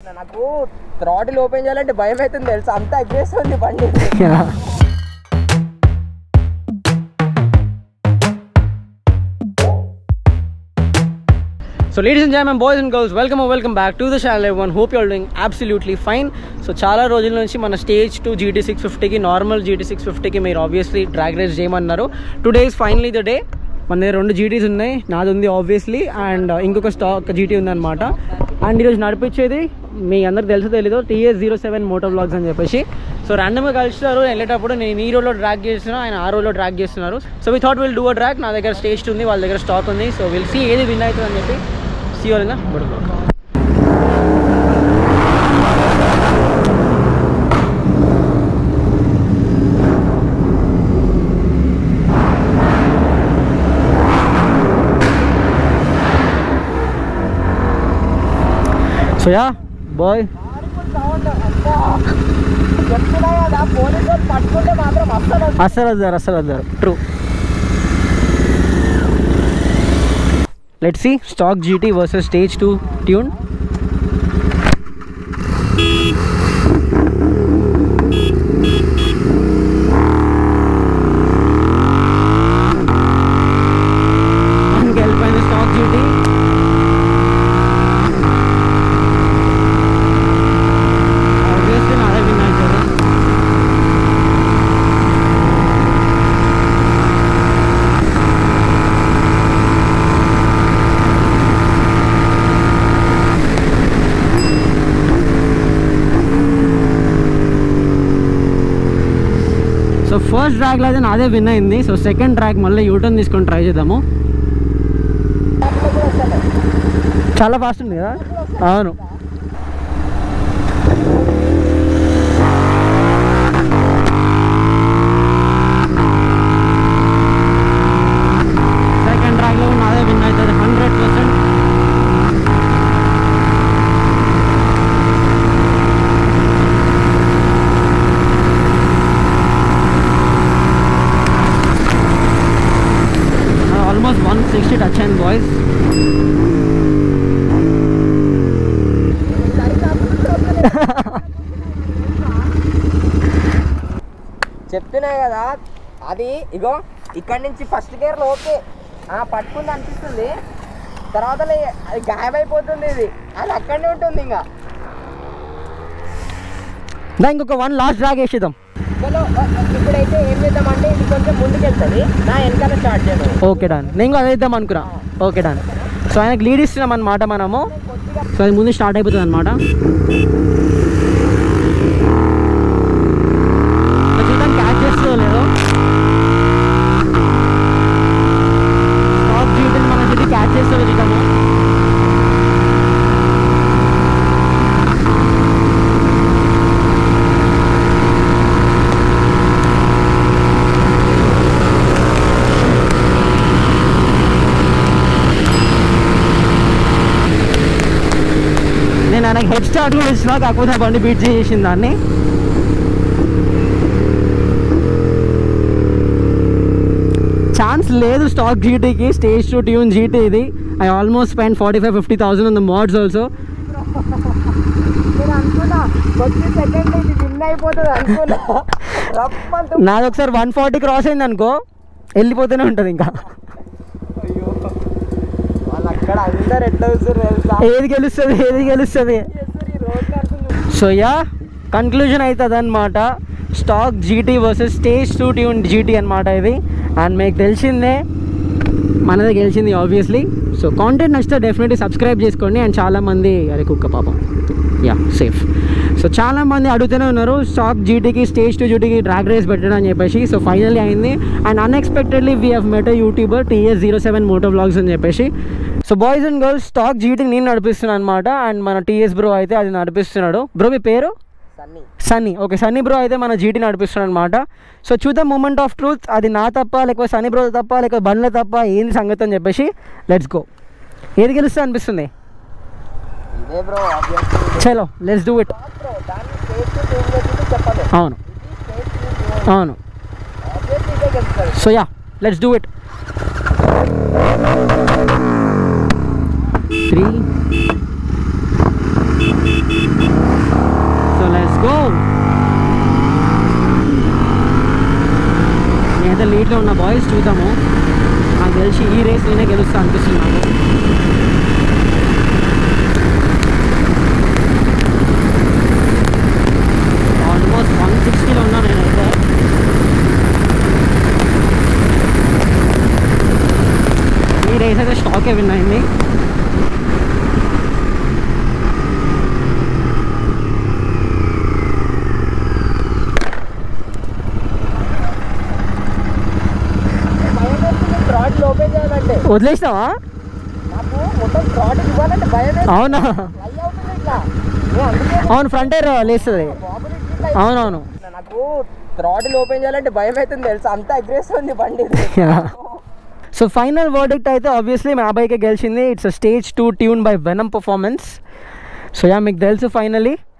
నాకు throttle open చేయాలంటే భయం అవుతుంది తెలుసా అంత అగ్రెసివ్ ఉంది బండి so ladies and gentlemen boys and girls welcome welcome back to the channel one hope you're doing absolutely fine so చాలా రోజుల నుంచి మన స్టేజ్ టు జీటీ సిక్స్ ఫిఫ్టీకి నార్మల్ జీటీ సిక్స్ ఫిఫ్టీకి మీరు ఆబ్వియస్లీ డ్రాగ్ రేస్ చేయమన్నారు today is finally the day మన దగ్గర రెండు జీటీస్ ఉన్నాయి నాది ఉంది ఆబ్వియస్లీ అండ్ ఇంకొక స్టాక్ జీటీ ఉందన్నమాట అండ్ ఈరోజు నడిపించేది మీ అందరికి తెలుసు తెలీదు TS zero seven moto blogs అని చెప్పేసి సో ర్యాండమ్గా కలిసినారు వెళ్ళేటప్పుడు నేను ఈ రోడ్లో డ్రాగ్ చేస్తున్నా ఆయన ఆ రోడ్లో డ్రాగ్ చేస్తున్నారు so we thought will do a drag నా దగ్గర స్టేజ్ ఉంది వాళ్ళ దగ్గర స్టాక్ ఉంది సో విల్ సీ ఏది విన్ అవుతుంది అని చెప్పి సీ వాళ్ళ moto blog so ya boy చెప్తున్నా కదా పోలీసు వాళ్ళు పట్టుకుంటే మాత్రం అస్సలు వద్దు. అస్సలు వద్దారు అస్సలు వద్దారు true let see stock GT versus stage two tune వెళ్ళిపోయింది స్టాక్ జీటీ ఆబ్వియస్లీ నాదే విన్ అవుతుంది సో ఫస్ట్ డ్రాగ్లో అయితే నాదే విన్ అయింది సో సెకండ్ డ్రాగ్ మళ్ళీ యూటర్న్ తీసుకొని ట్రై చేద్దాము చాలా ఫాస్ట్ ఉంది కదా అవును సెకండ్ డ్రాగ్లో నాదే విన్ అవుతుంది hundred percent almost one sixty touch అయింది బాయ్స్ చెప్తున్నా కదా అది ఇగో ఇక్కడి నుంచి ఫస్ట్ గేర్లో ఓకే ఆ, పట్టుకుంది అనిపిస్తుంది తర్వాత లే- అది గాయమైపోతుంది ఇది అది అక్కడనే ఉంటుంది ఇంకా దా ఇంకొక వన్ లాస్ట్ డ్రాగ్ వేసేద్దాం చలో ఇప్పుడైతే ఏం చేద్దామంటే ఇది కొంచెం ముందుకెళ్తుంది నా వెనకాల స్టార్ట్ చేద్దాం ఓకే డన్ నేను కూడా అదే ఇద్దాం అనుకున్నా ఓకే డన్ సో ఆయనకు లీడ్ ఇస్తున్నాం అనమాట మనము సో అది ముందు స్టార్ట్ అయిపోతుంది అనమాట చూద్దాం క్యాచ్ చేస్తుందో లేదో స్టాప్ జీటీని మన జీటీ క్యాచ్ చేస్తుందో చూద్దాము నేను ఆయనకి హెడ్ స్టార్ట్ కూడా ఇచ్చిన కాకపోతే ఆ బండి బీట్ చేసేసింది దాన్ని ఛాన్స్ లేదు స్టాక్ జీటీకి స్టేజ్ టు ట్యూన్ జీటీ ఇది I almost spend forty five fifty thousand ఉంది మోడ్స్ ఆల్సో నేను అనుకున్నా వచ్చి సెకండ్ ఇది విన్ అయిపోతుంది అనుకున్నా రప్పంత నాది ఒకసారి వన్ ఫార్టీ క్రాస్ అయింది అనుకో వెళ్ళిపోతూనే ఉంటుంది ఇంకా అయ్యో వాళ్ళు అక్కడ అందరు ఎట్లా చూస్తారు తెలుసా ఏది గెలుస్తుంది ఏది గెలుస్తుంది చేస్తారు ఈ రోడ్ నడుస్తుంది సో యా కన్క్లూజన్ అవుతుంది అనమాట stock GT versus stage two tune GT అనమాట ఇది అండ్ మీకు తెలిసిందే మనదే గెలిచింది ఆబ్వియస్లీ సో కాంటెంట్ నచ్చితే డెఫినెట్లీ సబ్స్క్రైబ్ చేసుకోండి అండ్ చాలామంది అరే కుక్క పాపం యా సేఫ్ సో చాలామంది అడుగుతూనే ఉన్నారు స్టాక్ జీటీకి స్టేజ్ టూ జీటీకి డ్రాగ్ రేస్ పెట్టడం అని చెప్పేసి సో ఫైనల్లీ అయింది and unexpectedly we have met YouTuber TS zero seven moto blogs అని చెప్పేసి so boys and girls stock జీటీకి నేను నడిపిస్తున్నాను అనమాట అండ్ మన టీఎస్ బ్రో అయితే అది నడిపిస్తున్నాడు బ్రో మీ పేరు సన్నీ సన్నీ ఓకే సన్నీ బ్రో అయితే మన జీటీ నడిపిస్తున్నాడు అనమాట సో చూద్దాం మూమెంట్ ఆఫ్ ట్రూత్ అది నా తప్ప లేకపోతే సన్నీ బ్రో తప్ప లేకపోతే బండ్ల తప్ప ఏంది సంగతి అని చెప్పేసి లెట్స్ గో ఏది గెలుస్తా అనిపిస్తుంది ఇదే బ్రో ఆబ్వియస్లీ చలో లెట్స్ డూ ఇట్ బ్రో దాన్ని స్టేజ్ టు ట్యూన్ చేసి చెప్పదు అవును ఇది స్టేజ్ టు ట్యూన్ అవును ఆబ్వియస్లీ ఇదే గెలుస్తుంది so ya let's do it three ఫైట్లో ఉన్న బాయ్స్ చూద్దాము నాకు తెలిసి ఈ రేస్ నేనే గెలుస్తా అనిపిస్తుంది నాకు ఆల్మోస్ట్ వన్ సిక్స్టీలో ఉన్నా నేనైతే ఈ రేస్ అయితే స్టాకే విన్ అయింది భయం వేస్తుంది థ్రాట్ ఓపెన్ చేయాలంటే వదిలేసినావా నాకు మొత్తం థ్రాట్ ఇవ్వాలంటే భయం వేస్తుంది అవునా ఫ్లై అవుతుంది ఇట్లా నేను అందుకే అవును ఫ్రంట్ టైర్ లేస్తుంది బాబుని ఇట్లా అవునవును నాకు థ్రాటిల్ ఓపెన్ చేయాలంటే భయం అవుతుంది తెలుసా అంత అగ్రెసివ్ ఉంది బండి ఇది. సో ఫైనల్ వర్డిక్ట్ అయితే ఆబ్వియస్లీ మా అబ్బాయికే గెలిచింది it's stage two tune by venom performance so ya మీకు తెలుసు ఫైనలీ